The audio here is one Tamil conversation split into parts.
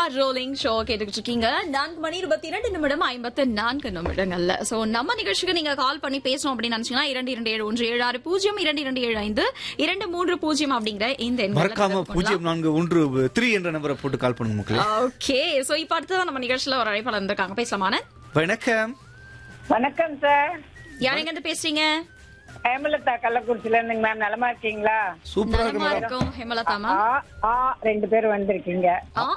ரோலிங் ஷோ கேட்டுக்கிட்டு இருக்கீங்க நான்கு மணி இருபத்தி இரண்டு நிமிடம் ஐம்பத்து நான்கு நிமிடங்கள்ல சோ நம்ம நிகழ்ச்சிக்கு நீங்க கால் பண்ணி பேசணும் அப்படின்னு நினைச்சீங்கன்னா இரண்டு இரண்டு ஏழு ஒன்று ஏழு ஆறு பூஜ்ஜியம் இரண்டு இரண்டு ஏழு ஐந்து இரண்டு மூன்று பூஜ்ஜியம் அப்படிங்கிற இந்த எண்களை மறக்காம தொடர்பு கொள்ளலாம். பூஜ்ஜியம் நான்கு ஒன்று த்ரீ என்ற நம்பரை போட்டு கால் பண்ணுங்க மக்களே ஓகே சோ இப்ப அடுத்ததான் நம்ம நிகழ்ச்சியில ஒரு அழைப்பாளர் இருந்திருக்காங்க பேசலாமான வணக்கம் வணக்கம் சார் யார் எங்க இருந்து பேசுறீங்க ஹேமலதா கள்ளக்குறிச்சில இருந்துங்க மேம் நலமா இருக்கீங்களா சூப்பரா இருக்கு நலமா மேடம் இருக்கும் ஹேமலதா ஆ மேம் ஆ ரெண்டு பேர் வந்திருக்கீங்க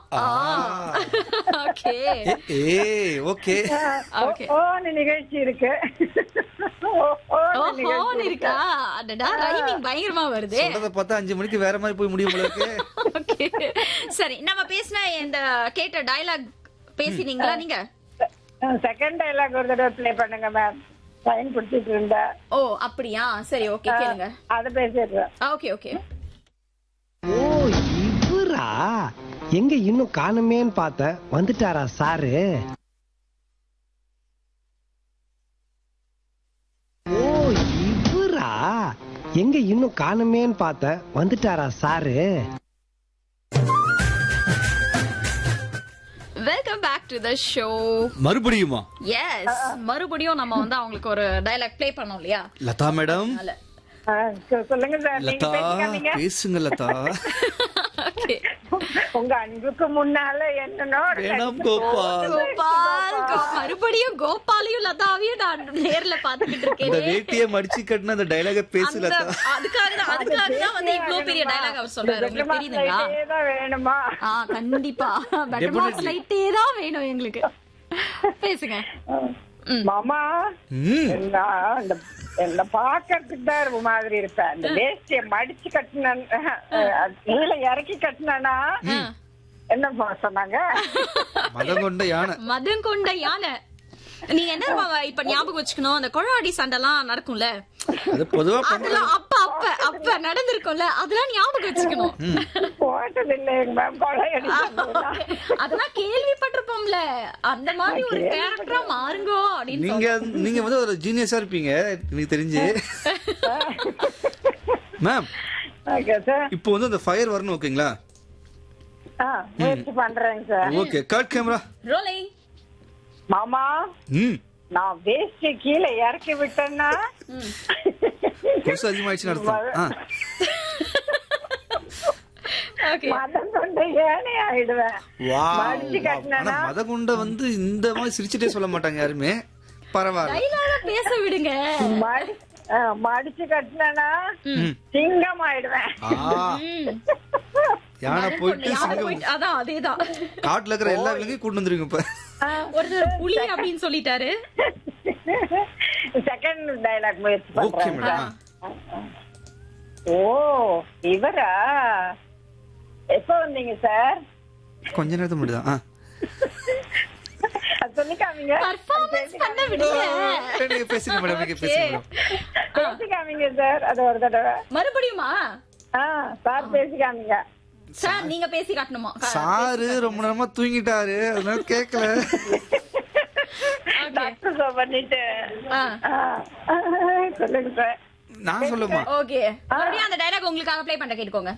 ஓகே ஏ ஓகே ஓகே ஓன்னு நிகழ்ச்சி இருக்கு ஓ- ஓன்னு ஓஹோன்னு நிகழ்ச்சி இருக்கா அடடா ரைமிங் பயங்கரமா வருதே சொல்றத பார்த்தா அஞ்சு மணிக்கு வேற மாதிரி போய் முடியும் போல இருக்கு ஓகே சரி நம்ம பேசின இந்த கேட்ட டயலாக் பேசினீங்களா நீங்க செகண்ட் டைலாக் ஒரு தடவை ப்ளே பண்ணுங்க மேம் லைன் பிடிச்சிட்டு இருந்தேன் ஓ அப்படியா சரி ஓகே கேளுங்க அதை பேசிடுறேன் ஓகே ஓகே ஓ இவரா எங்க இன்னும் காணுமேன்னு பார்த்தேன் வந்துட்டாரா சாரு ஓ இவரா எங்க இன்னும் காணுமேன்னு பார்த்தேன் வந்துட்டாரா sir welcome back to the show மறுபடியுமா எஸ் மறுபடியும் நம்ம வந்து அவங்களுக்கு ஒரு டயலாக் ப்ளே பண்ணோம் இல்லையா லதா மேடம் அதனால ஆ, சொ- சொல்லுங்க சார் நீங்க லதா பேசிக்காதீங்க பேசுங்க லதா ஓகே உங்க அன்புக்கு முன்னால என்னன்னோ வேணாம் கோபால் கோபால் கோ- மறுபடியும் கோபாலையும் லதாவையும் நான் நேர்ல பாத்துக்கிட்டு இந்த இருக்கேன் வேட்டியை மடிச்சு கட்டின அந்த டைலாக பேசு அந்த லதா அதுக்காக தான் அதுக்காக தான் வந்து இவ்ளோ பெரிய டயலாக் அவர் சொல்றாரு உங்களுக்கு தெரியுதுங்களா தான் வேணுமா ஆ கண்டிப்பா பெட்டர் மார்க்ஸ் லைட்டே தான் வேணும் எங்களுக்கு பேசுங்க மாமா ம் நான் இந்த என்ன பாக்கிறதுக்கு தான் ஒரு மாதிரி இருப்பேன் இந்த வேஷ்டிய மடிச்சு கட்டின கீழே இறக்கி கட்டினா என்ன சொன்னாங்க மதம் கொண்ட யானை மதம் கொண்ட யானை நீங்க என்ன தெரியுமா இப்ப ஞாபகம் வச்சுக்கணும் அந்த கொழாடி சண்டைலாம் நடக்கும்ல அது பொதுவா பண்ண அதெல்லாம் அப்ப அப்ப அப்ப நடந்திருக்கும்ல அதெல்லாம் ஞாபகம் வச்சுக்கணும் போட்டது இல்லைங்க மேம் கொலையடி அதெல்லாம் கேள்விப்பட்டிருப்போம்ல அந்த மாதிரி ஒரு கேரக்டரா மாறுங்கோ அப்படின்னு நீங்க நீங்க வந்து ஒரு ஜீனியஸா இருப்பீங்க எனக்கு தெரிஞ்சு மேம் ஓகே சார் இப்போ வந்து அந்த ஃபயர் வரணும் ஓகேங்களா ஆ முயற்சி பண்றேங்க sir okay cut camera rolling மாமா ம் நான் வேஷ்டி கீழே இறக்கி விட்டேன்னா கொசு அதிகமாயிடுச்சுன்னு அர்த்தம் ஆ ஓகே மதம் கொண்ட ஏனே ஆயிடுவேன் வாவ். மடிச்சு ஆனா கட்டினா மதகுண்ட வந்து இந்த மாதிரி சிரிச்சுட்டே சொல்ல மாட்டாங்க யாருமே பரவாயில்ல டைலாக பேச விடுங்க மடி ஆ, மடிச்சு கட்டினா ம். சிங்கம் ஆயிடுவேன் ஆ யானை போயிட்டு யாரை சிங்கம் போயிட்டு அதான் அதேதான் காட்டுல இருக்கிற எல்லா விலங்கையும் கூட்டு வந்துருவீங்க இப்ப ஒருத்தர் புலி அப்படின்னு சொல்லிட்டாரு செகண்ட் டைலாக் முயற்சி ஓகே பண்றேன் மேடம் ஓ இவரா எப்ப வந்தீங்க சார் கொஞ்ச நேரத்துக்கு மட்டும் தான் அது சொல்லி காமிங்க பர்ஃபார்மன்ஸ் பண்ண விடுங்க நீங்க பேசுங்க மேடம் நீங்க பேசுங்க மேடம் பேசி காமிங்க சார் அது ஒரு தடவை மறுபடியுமா ஆ சார் பேசி காமிங்க சார் நீங்க பேசி காட்டணுமா சாரு ரொம்ப நேரமா தூங்கிட்டாரு அதனால கேக்கல டாக்டர் ஷோ பண்ணிட்டு ஆ. ஆ, சொல்லுங்க சார் நான் சொல்லுமா ஓகே மறுபடியும் அந்த டைலாக் உங்களுக்காக ப்ளே பண்ண கேட்டுக்கோங்க